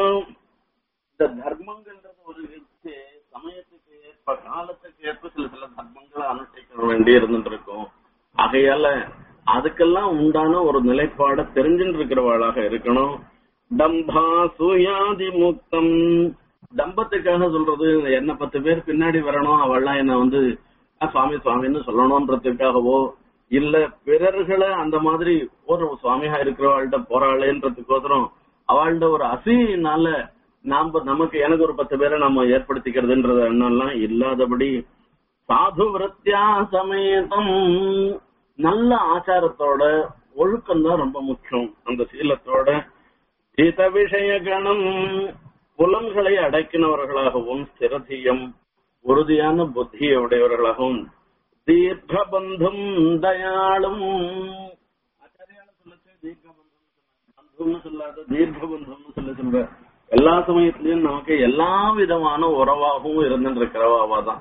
இந்த தர்மங்கள்ன்றது ஒரு இருக்கு சமயத்துக்கு ஏற்ப காலத்துக்கு ஏற்ப சில சில தர்மங்களை அனுஷ்டிக்க வேண்டி இருந்துட்டு இருக்கும் ஆகையால அதுக்கெல்லாம் உண்டான ஒரு நிலைப்பாட தெரிஞ்சுட்டு இருக்கிறவாளாக இருக்கணும் டம்பா சூயாதி முக்தம் டம்பத்துக்காக சொல்றது என்ன பத்து பேர் பின்னாடி வரணும் அவள்லாம் என்ன வந்து சுவாமி சுவாமின்னு சொல்லணும்ன்றதுக்காகவோ இல்ல பிறர்களை அந்த மாதிரி ஒரு சுவாமியா இருக்கிறவாள்கிட்ட போறாளேன்றதுக்கோசரம் அவள்கிட்ட ஒரு அசினால நாம நமக்கு எனக்கு ஒரு பத்து பேரை நம்ம ஏற்படுத்திக்கிறதுன்றது எண்ணம்லாம் இல்லாதபடி சாது விரத்தியா சமேதம் நல்ல ஆச்சாரத்தோட ஒழுக்கம் தான் ரொம்ப முக்கியம் அந்த சீலத்தோட ஹித விஷய கணம் புலன்களை அடக்கினவர்களாகவும் ஸ்திரதியம் உறுதியான புத்தியை உடையவர்களாகவும் தீர்க்கபந்தும் தயாளும் ஆச்சாரியால சொல்லச்சு தீர்க்கபந்தம் பந்துன்னு சொல்லாத தீர்க்கபந்தம்னு சொல்ல சொல்ற எல்லா சமயத்திலயும் நமக்கு எல்லா விதமான உறவாகவும் இருந்துட்டு இருக்கிறவாவா தான்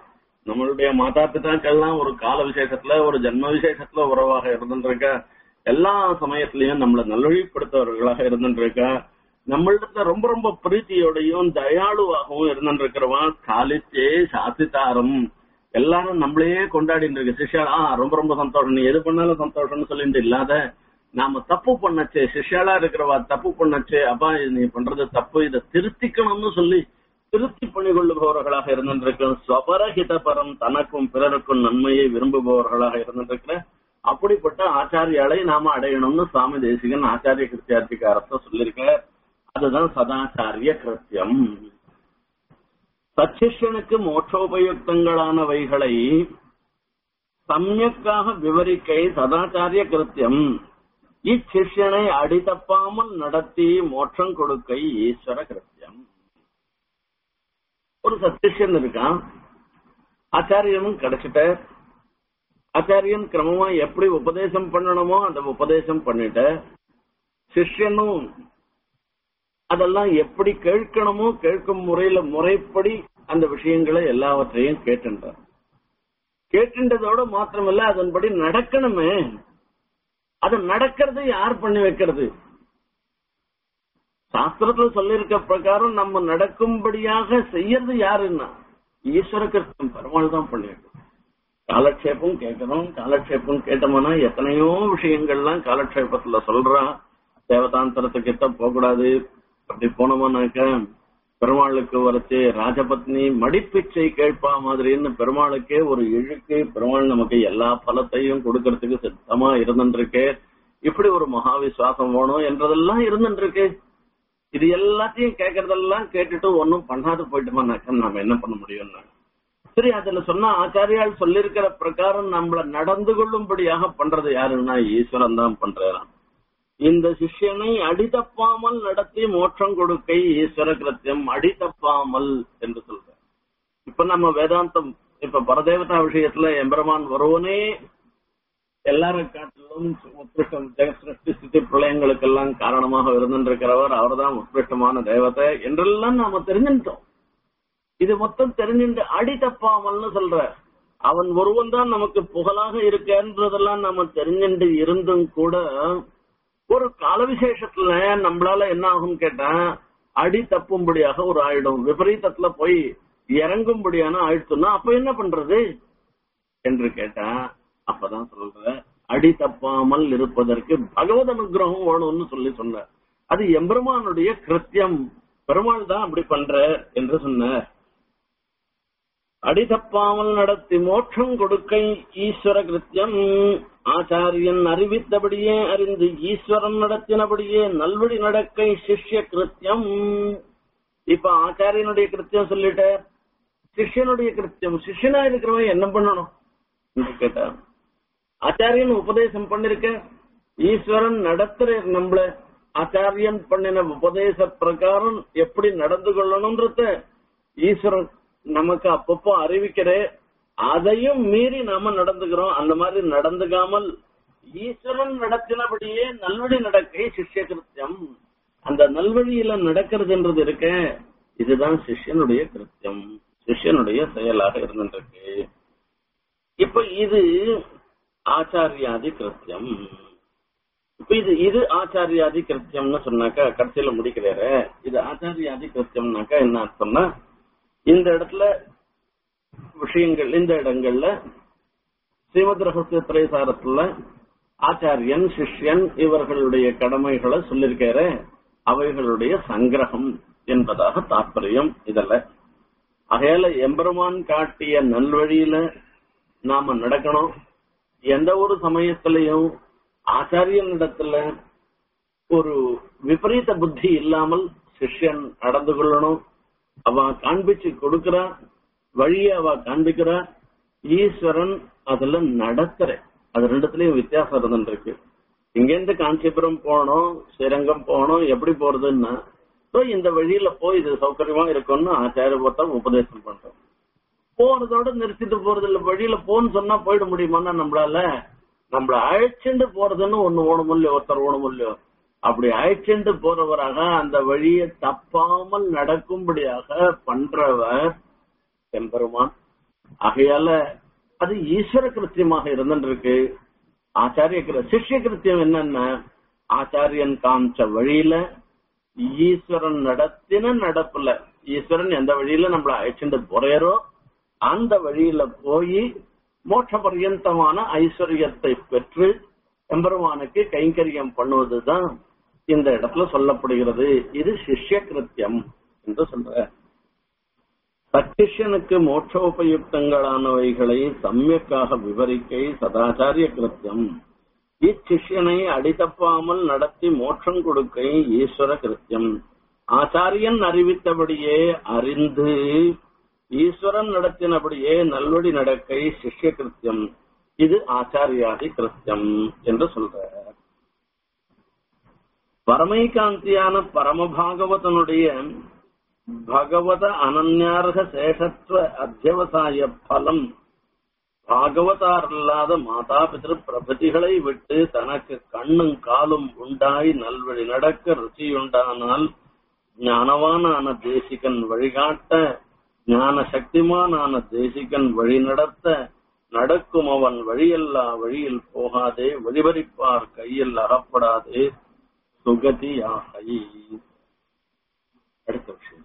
நம்மளுடைய மாதா பிதாக்கள்லாம் ஒரு கால விசேஷத்துல ஒரு ஜென்ம விசேஷத்துல உறவாக இருந்துருக்க எல்லா சமயத்திலயும் நம்மள நல்வழிப்படுத்தவர்களாக இருந்துருக்கா நம்மளிடத்துல ரொம்ப ரொம்ப பிரீத்தியோடையும் தயாளுவாகவும் இருந்துருக்கிறவா காலிச்சே சாத்தித்தாரம் எல்லாரும் நம்மளையே கொண்டாடிட்டு இருக்கு சிஷ்யா ஆ ரொம்ப ரொம்ப சந்தோஷம் நீ எது பண்ணாலும் சந்தோஷம்னு சொல்லிட்டு இல்லாத நாம தப்பு பண்ணச்சே சிஷ்யாலா இருக்கிறவா தப்பு பண்ணச்சே அப்பா இது நீ பண்றது தப்பு இதை திருத்திக்கணும்னு சொல்லி திருத்தி பண்ணி கொள்ளுபவர்களாக இருந்திருக்கிற ஸ்வபரஹித பரம் தனக்கும் பிறருக்கும் நன்மையை விரும்புபவர்களாக இருந்திருக்கிற அப்படிப்பட்ட ஆச்சாரியாலை நாம அடையணும்னு சுவாமி தேசிகன் ஆச்சாரிய கிருத்தியார்த்திகாரத்தை சொல்லியிருக்க அதுதான் சதாச்சாரிய கிருத்தியம் சச்சிஷ்யனுக்கு மோட்சோபயுக்தங்களானவைகளை சமயக்காக விவரிக்கை சதாச்சாரிய கிருத்தியம் இச்சிஷ்யனை அடிதப்பாமல் நடத்தி மோட்சம் கொடுக்கை ஈஸ்வர கிருத்தியம் ஒரு சத்திஷ்யன் இருக்கான் ஆச்சாரியனும் கிடைச்சிட்ட ஆச்சாரியன் கிரமமா எப்படி உபதேசம் பண்ணணுமோ அந்த உபதேசம் பண்ணிட்ட சிஷ்யனும் அதெல்லாம் எப்படி கேட்கணுமோ கேட்கும் முறையில முறைப்படி அந்த விஷயங்களை எல்லாவற்றையும் கேட்டுன்றார் கேட்டுன்றதோட மாத்திரமல்ல அதன்படி நடக்கணுமே அது நடக்கிறது யார் பண்ணி வைக்கிறது சாஸ்திரத்துல சொல்லியிருக்க பிரகாரம் நம்ம நடக்கும்படியாக செய்யறது யாருன்னா ஈஸ்வர கிருஷ்ணன் பெருமாள் தான் பண்ணிருக்கு காலக்ஷேபம் கேட்கணும் காலக்ஷேபம் கேட்டோம்னா எத்தனையோ விஷயங்கள்லாம் காலக்ஷேபத்துல சொல்றான் தேவதாந்திரத்துக்கிட்ட போகக்கூடாது அப்படி போனோம்னாக்க பெருமாளுக்கு வரைச்சு ராஜபத்னி மடிப்பிச்சை கேட்பா மாதிரின்னு பெருமாளுக்கே ஒரு இழுக்கு பெருமாள் நமக்கு எல்லா பலத்தையும் கொடுக்கறதுக்கு சித்தமா இருந்துருக்கு இப்படி ஒரு மகா விசுவாசம் வேணும் என்றதெல்லாம் இருந்துருக்கு இது எல்லாத்தையும் கேட்கறதெல்லாம் கேட்டுட்டு ஒன்னும் பண்ணாது போயிட்டோம்னாக்க நாம என்ன பண்ண முடியும்னா சரி அதுல சொன்ன ஆச்சாரியால் சொல்லியிருக்கிற பிரகாரம் நம்மள நடந்து கொள்ளும்படியாக பண்றது யாருன்னா ஈஸ்வரன் தான் பண்றாராம் இந்த சிஷ்யனை அடிதப்பாமல் நடத்தி மோட்சம் கொடுக்கை ஈஸ்வர கிருத்தியம் அடிதப்பாமல் என்று சொல்ற இப்ப நம்ம வேதாந்தம் இப்ப பரதேவதா விஷயத்துல எம்பெருமான் வருவனே எல்லாரும் காட்டிலும் உத்கிருஷ்டம் சிருஷ்டி ஸ்திதி பிரளயங்களுக்கெல்லாம் காரணமாக இருந்திருக்கிறவர் அவர்தான் உத்கிருஷ்டமான தேவதை என்றெல்லாம் நாம தெரிஞ்சுட்டோம் இது மொத்தம் தெரிஞ்சுட்டு அடி தப்பாமல்னு சொல்ற அவன் ஒருவன் தான் நமக்கு புகழாக இருக்கன்றதெல்லாம் நாம தெரிஞ்சுட்டு இருந்தும் கூட ஒரு கால விசேஷத்துல நம்மளால என்ன ஆகும் கேட்டா அடி தப்பும்படியாக ஒரு ஆயிடும் விபரீதத்துல போய் இறங்கும்படியான ஆயிடுச்சுன்னா அப்ப என்ன பண்றது என்று கேட்டா அப்பதான் சொல்ற அடி தப்பாமல் இருப்பதற்கு பகவத் அனுகிரகம் வேணும்னு சொல்லி சொன்ன அது எம்பெருமானுடைய கிருத்தியம் பெருமாள் தான் அப்படி பண்ற என்று சொன்னார் அடிதப்பாமல் நடத்தி மோட்சம் கொடுக்கை ஈஸ்வர கிருத்தியம் ஆச்சாரியன் அறிவித்தபடியே அறிந்து ஈஸ்வரன் நடத்தினபடியே நல்வழி நடக்கை சிஷ்ய கிருத்தியம் இப்ப ஆச்சாரியனுடைய கிருத்தியம் சொல்லிட்ட சிஷ்யனுடைய கிருத்தியம் சிஷ்யனா இருக்கிறவன் என்ன பண்ணணும் என்று கேட்டார் ஆச்சாரியன் உபதேசம் பண்ணிருக்க ஈஸ்வரன் நடத்துற நம்மள ஆச்சாரியன் பண்ணின உபதேச பிரகாரம் எப்படி நடந்து கொள்ளணும்ன்றத ஈஸ்வரன் நமக்கு அப்பப்போ அறிவிக்கிற அதையும் மீறி நாம நடந்துக்கிறோம் அந்த மாதிரி நடந்துக்காமல் ஈஸ்வரன் நடத்தினபடியே நல்வழி நடக்கை சிஷ்ய கிருத்தியம் அந்த நல்வழியில நடக்கிறதுன்றது இருக்க இதுதான் சிஷ்யனுடைய கிருத்தியம் சிஷ்யனுடைய செயலாக இருந்துருக்கு இப்ப இது ஆச்சாரியாதி கிருத்தியம் இப்ப இது இது ஆச்சாரியாதி கிருத்தியம்னு சொன்னாக்கா கடைசியில முடிக்கிறாரு இது ஆச்சாரியாதி கிருத்தியம்னாக்கா என்ன அர்த்தம்னா இந்த இடத்துல விஷயங்கள் இந்த இடங்கள்ல ஸ்ரீமத் ரகசிய திரைசாரத்துல ஆச்சாரியன் சிஷ்யன் இவர்களுடைய கடமைகளை சொல்லிருக்காரு அவைகளுடைய சங்கிரகம் என்பதாக தாற்பயம் இதல்ல அகையால எம்பெருமான் காட்டிய நல்வழியில நாம நடக்கணும் எந்த ஒரு சமயத்திலையும் ஆச்சாரியனிடத்துல ஒரு விபரீத புத்தி இல்லாமல் சிஷ்யன் நடந்து கொள்ளணும் அவ காண்பிச்சு கொடுக்கிறா வழிய அவ காண்பிக்கிறா ஈஸ்வரன் அதுல நடத்துற அது ரெண்டுத்துலயும் வித்தியாசம் இருந்துருக்கு இங்கேருந்து காஞ்சிபுரம் போகணும் ஸ்ரீரங்கம் போகணும் எப்படி போறதுன்னா so இந்த வழியில போய் இது சௌகரியமா இருக்கும்னு ஆச்சாரியத்தை உபதேசம் பண்றோம் போறதோட நிறுத்திட்டு போறது இல்ல வழியில போன்னு சொன்னா போயிட முடியுமான்னா நம்மளால நம்மள அழைச்சிட்டு போறதுன்னு ஒண்ணு ஓணும் இல்லையோ ஒருத்தர் ஓணும் இல்லையோ அப்படி அழைச்சிட்டு போறவராக அந்த வழியை தப்பாமல் நடக்கும்படியாக பண்றவர் எம்பெருமான் ஆகையால அது ஈஸ்வர கிருத்தியமாக இருந்துருக்கு ஆச்சாரிய கிரு- சிஷ்ய கிருத்தியம் என்னன்னா ஆச்சாரியன் காமிச்ச வழியில ஈஸ்வரன் நடத்தின நடப்புல ஈஸ்வரன் எந்த வழியில நம்மள அழைச்சிட்டு போறாரோ அந்த வழியில போய் மோட்ச பர்யந்தமான ஐஸ்வர்யத்தை பெற்று எம்பெருமானுக்கு கைங்கரியம் பண்ணுவதுதான் இந்த இடத்துல சொல்லப்படுகிறது இது சிஷ்ய கிருத்தியம் என்று சொல்ற சச்சிஷ்யனுக்கு மோட்சோபயுக்தங்களானவைகளை சமயக்காக விவரிக்கை சதாச்சாரிய கிருத்தியம் இச்சிஷ்யனை அடிதப்பாமல் நடத்தி மோட்சம் கொடுக்கை ஈஸ்வர கிருத்தியம் ஆச்சாரியன் அறிவித்தபடியே அறிந்து ஈஸ்வரன் நடத்தினபடியே நல்வழி நடக்கை சிஷ்ய கிருத்தியம் இது ஆச்சாரியாதி கிருத்தியம் என்று சொல்ற பரமைகாந்தியான பரமபாகவதனுடைய பகவத அனன்யார்க சேஷத்துவ அத்தியவசாய பலம் பாகவதார் இல்லாத மாதா பிதிரு பிரபதிகளை விட்டு தனக்கு கண்ணும் காலும் உண்டாய் நல்வழி நடக்க ருச்சியுண்டானால் ஞானவானான தேசிகன் வழிகாட்ட ஞான சக்திமானான தேசிகன் வழி நடத்த நடக்கும் அவன் வழியல்லா வழியில் போகாதே வழிபறிப்பார் கையில் அகப்படாதே சுகதியாகை அடுத்த விஷயம்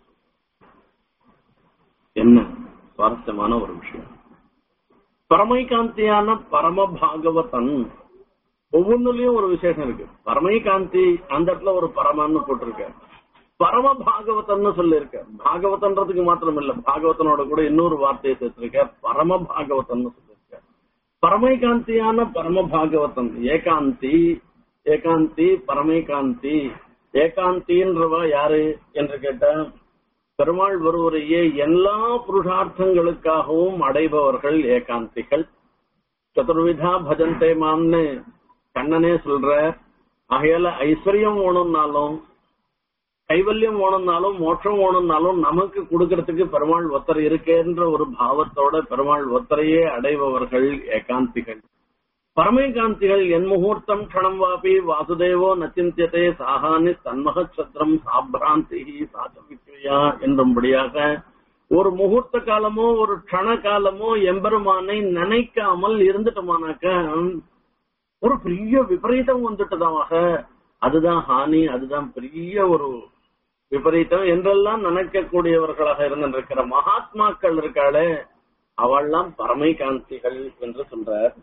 என்ன சுவாரஸ்யமான ஒரு விஷயம் பரமைகாந்தியான பரம பாகவதன் ஒவ்வொன்றுலயும் ஒரு விசேஷம் இருக்கு பரமைகாந்தி அந்த இடத்துல ஒரு பரமன்னு போட்டிருக்க பரம பாகவதன்னு சொல்லியிருக்க பாகவதன்றதுக்கு மாத்திரம் இல்ல பாகவதனோட கூட இன்னொரு வார்த்தையை சேர்த்திருக்க பரம பாகவதன்னு சொல்லியிருக்க பரமைகாந்தியான பரம பாகவதன் ஏகாந்தி ஏகாந்தி பரமைகாந்தி ஏகாந்தின்றவா யாரு என்று கேட்டா பெருமாள் ஒருவரையே எல்லா புருஷார்த்தங்களுக்காகவும் அடைபவர்கள் ஏகாந்திகள் சதுர்விதா பஜந்தே மாம்னு கண்ணனே சொல்ற ஆகையால ஐஸ்வர்யம் வேணும்னாலும் கைவல்யம் வேணும்னாலும் மோட்சம் வேணும்னாலும் நமக்கு கொடுக்கறதுக்கு பெருமாள் ஒத்தர் இருக்கேன்ற ஒரு பாவத்தோட பெருமாள் ஒத்தரையே அடைபவர்கள் ஏகாந்திகள் பரமேகாந்திகள் என் முகூர்த்தம் க்ஷணம் வாபி வாசுதேவோ நச்சிந்தியதே சாகானி தன்மகச்சத்திரம் சாபிராந்தி சாச்சவிக்ரியா என்றும்படியாக ஒரு முகூர்த்த காலமோ ஒரு க்ஷண காலமோ எம்பெருமானை நினைக்காமல் இருந்துட்டோமானாக்க ஒரு பெரிய விபரீதம் வந்துட்டதாக அதுதான் ஹானி அதுதான் பெரிய ஒரு விபரீதம் என்றெல்லாம் நினைக்கக்கூடியவர்களாக இருந்திருக்கிற மகாத்மாக்கள் இருக்காளே அவள்லாம் பரமைகாந்திகள் என்று சொல்றார்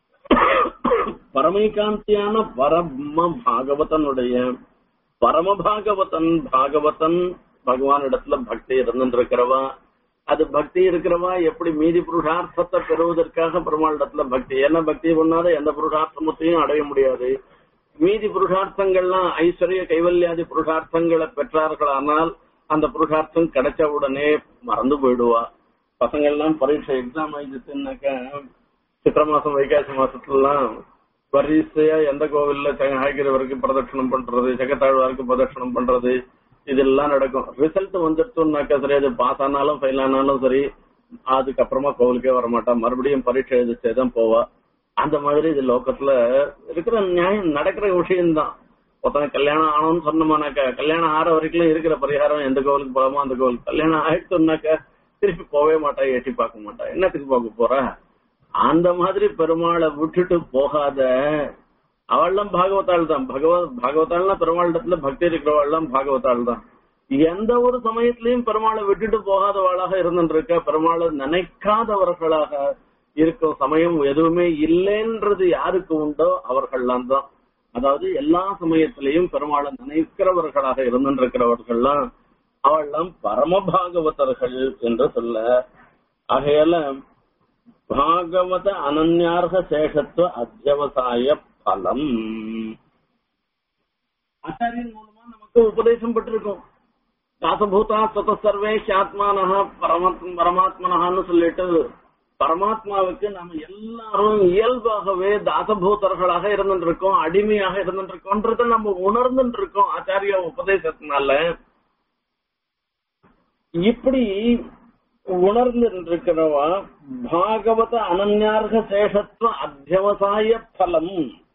பரமைகாந்தியான பரம பாகவதனுடைய பரம பாகவதன் பாகவதன் பகவான் இடத்துல பக்தி இருந்திருக்கிறவா அது பக்தி இருக்கிறவா எப்படி மீதி புருஷார்த்தத்தை பெறுவதற்காக பெருமாள் இடத்துல பக்தி என்ன பக்தி பண்ணாத எந்த புருஷார்த்தமத்தையும் அடைய முடியாது மீதி புருஷார்த்தங்கள்லாம் ஐஸ்வர்ய கைவல்யாதி புருஷார்த்தங்களை பெற்றார்களானால் அந்த புருஷார்த்தம் கிடைச்ச உடனே மறந்து போயிடுவா பசங்கள்லாம் பரீட்சை எக்ஸாம் ஆயிடுச்சுன்னாக்கா சித்திர மாசம் வைகாசி மாசத்துலாம் வரிசையா எந்த கோவில்ல ஹாய்கிரவருக்கு பிரதட்சணம் பண்றது ஜெகத்தாழ்வாருக்கு பிரதட்சணம் பண்றது இதெல்லாம் நடக்கும் ரிசல்ட் வந்துட்டுனாக்கா சரி அது பாஸ் ஆனாலும் ஃபெயில் ஆனாலும் சரி அதுக்கப்புறமா கோவிலுக்கே வரமாட்டா மறுபடியும் பரீட்சை எழுதிச்சே தான் போவா அந்த மாதிரி இது லோக்கத்துல இருக்கிற நியாயம் நடக்கிற விஷயம்தான் ஒருத்தன் கல்யாணம் ஆனோம்னு சொன்னோம்னாக்கா கல்யாணம் ஆற வரைக்கும் இருக்கிற பரிகாரம் எந்த கோவிலுக்கு போகாமோ அந்த கோவிலுக்கு கல்யாணம் ஆயிடுச்சுனாக்கா திருப்பி போகவே மாட்டா எட்டி பார்க்க மாட்டா என்னத்துக்கு பார்க்க போற அந்த மாதிரி பெருமாளை விட்டுட்டு போகாத அவள்லாம் பாகவதாள் தான் பகவத் பாகவதாள்னா பெருமாளிடத்துல பக்தி இருக்கிறவாள்லாம் பாகவதாள் தான் எந்த ஒரு சமயத்திலையும் பெருமாளை விட்டுட்டு போகாதவாளாக இருந்துருக்க பெருமாளை நினைக்காதவர்களாக இருக்கும் சமயம் எதுவுமே இல்லைன்றது யாருக்கு உண்டோ அவர்கள்லாம் தான் அதாவது எல்லா சமயத்திலையும் பெருமாளை நினைக்கிறவர்களாக இருந்திருக்கிறவர்கள்லாம் அவள்லாம் பரமபாகவதர்கள் என்று சொல்ல ஆகையால பாகவத அனன்யார்க சேஷத்துவ அத்தியவசாய பலம் ஆச்சாரியன் மூலமா நமக்கு உபதேசம் பெற்றிருக்கும் தாசபூதா சத சர்வேஷ் ஆத்மானஹா பரமாத்ம பரமாத்மனஹான்னு சொல்லிட்டு பரமாத்மாவுக்கு நம்ம எல்லாரும் இயல்பாகவே தாசபூதர்களாக இருந்துருக்கோம் அடிமையாக இருந்துருக்கோன்றத நம்ம உணர்ந்துட்டு இருக்கோம் ஆச்சாரிய உபதேசத்தினால இப்படி உணர்ந்து இருக்கிறவா பாகவத அனன்யார்க சேஷத்துவ அத்தியவசாய பலம்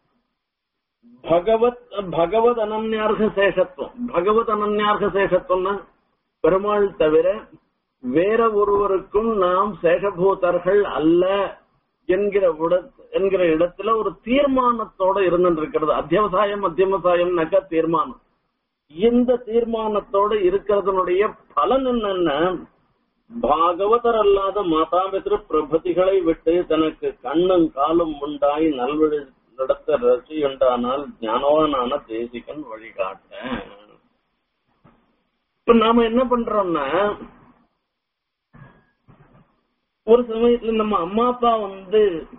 பகவத் பகவத் அனன்யார்க சேஷத்துவம் பகவத் அனன்யார்க சேஷத்துவம்னா பெருமாள் தவிர வேற ஒருவருக்கும் நாம் சேஷபூதர்கள் அல்ல என்கிற உட- என்கிற இடத்துல ஒரு தீர்மானத்தோட இருந்துட்டு இருக்கிறது அத்தியவசாயம் அத்தியவசாயம்னாக்கா தீர்மானம் இந்த தீர்மானத்தோட இருக்கிறதனுடைய பலன் என்னன்னா பாகவதர் அல்லாத மாதாபித்திரு பிரபதிகளை விட்டு தனக்கு கண்ணும் காலும் உண்டாய் நல்வழி நடத்த ரசி உண்டானால் ஞானவானான தேசிகன் வழிகாட்ட இப்ப நாம என்ன பண்றோம்னா ஒரு சமயத்துல நம்ம அம்மா அப்பா வந்து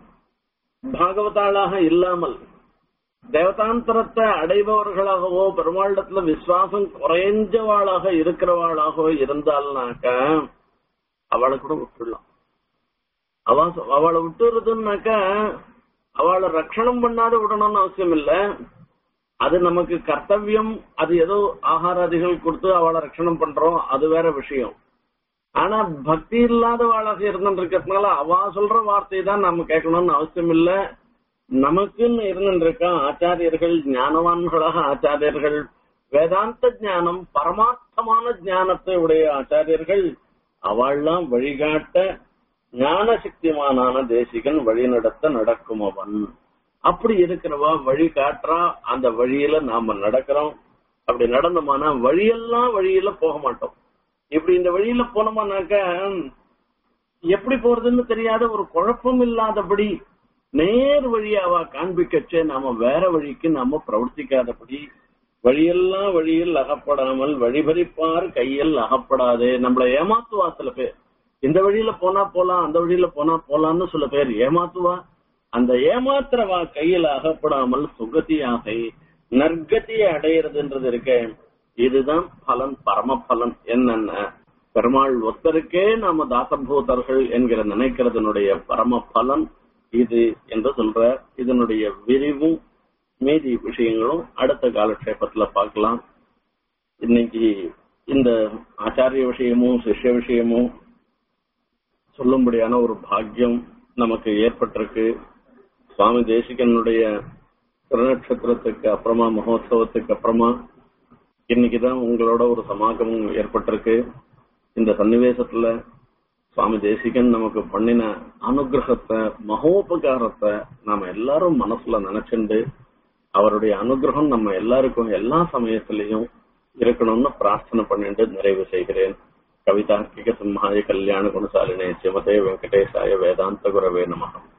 பாகவதாளாக இல்லாமல் தேவதாந்தரத்தை அடைபவர்களாகவோ பெருமாளிடத்துல விசுவாசம் குறைஞ்சவாளாக இருக்கிறவாளாகவோ இருந்தாள்னாக்க அவளை கூட விட்டுடலாம் அவ அவளை விட்டுறதுன்னாக்க அவளை ரட்சணம் பண்ணாத விடணும்னு அவசியம் இல்ல அது நமக்கு கர்த்தவியம் அது ஏதோ ஆகாராதிகள் கொடுத்து அவளை ரட்சணம் பண்றோம் அது வேற விஷயம் ஆனா பக்தி இல்லாதவாளாக இருந்துட்டு இருக்கிறதுனால அவ சொல்ற வார்த்தை தான் நம்ம கேட்கணும்னு அவசியம் இல்ல நமக்குன்னு இருந்துட்டு இருக்க ஆச்சாரியர்கள் ஞானவான்களாக ஆச்சாரியர்கள் வேதாந்த ஞானம் பரமார்த்தமான ஞானத்தை உடைய ஆச்சாரியர்கள் அவள்லாம் வழிகாட்ட ஞான சக்திமானான தேசிகன் வழிநடத்த நடக்கும் அவன் அப்படி இருக்கிறவா வழி காட்டுறா அந்த வழியில நாம நடக்கிறோம் அப்படி நடந்தோமானா வழியெல்லாம் வழியில போக மாட்டோம் இப்படி இந்த வழியில போனோமானாக்க எப்படி போறதுன்னு தெரியாத ஒரு குழப்பம் இல்லாதபடி நேர் வழியாவா காண்பிக்கச்சே நாம வேற வழிக்கு நாம பிரவர்த்திக்காதபடி வழியெல்லாம் வழியில் அகப்படாமல் வழிபறிப்பார் கையில் அகப்படாதே நம்மள ஏமாத்துவா சில பேர் இந்த வழியில போனா போலாம் அந்த வழியில போனா போலாம்னு சில பேர் ஏமாத்துவா அந்த ஏமாத்துறவா கையில் அகப்படாமல் சுகதியாக நற்கதியை அடையிறதுன்றது இருக்க இதுதான் பலன் பரம பலன் என்னென்ன பெருமாள் ஒத்தருக்கே நாம தாசபூதர்கள் என்கிற நினைக்கிறதனுடைய பரம பலன் இது என்று சொல்ற இதனுடைய விரிவும் மீதி விஷயங்களும் அடுத்த காலக்ஷேபத்துல பார்க்கலாம் இன்னைக்கு இந்த ஆச்சாரிய விஷயமும் சிஷ்ய விஷயமும் சொல்லும்படியான ஒரு பாக்கியம் நமக்கு ஏற்பட்டிருக்கு சுவாமி தேசிகனுடைய திருநட்சத்திரத்துக்கு அப்புறமா மகோத்சவத்துக்கு அப்புறமா இன்னைக்குதான் உங்களோட ஒரு சமாகமம் ஏற்பட்டிருக்கு இந்த சன்னிவேசத்துல சுவாமி தேசிகன் நமக்கு பண்ணின அனுகிரகத்தை மகோபகாரத்தை நாம எல்லாரும் மனசுல நினைச்சுண்டு அவருடைய அனுகிரகம் நம்ம எல்லாருக்கும் எல்லா சமயத்திலையும் இருக்கணும்னு பிரார்த்தனை பண்ணிட்டு நிறைவு செய்கிறேன் கவிதா சிம்ஹாய கல்யாண குணசாலினே சிவதே வெங்கடேசாய வேதாந்த குரவே நமகம்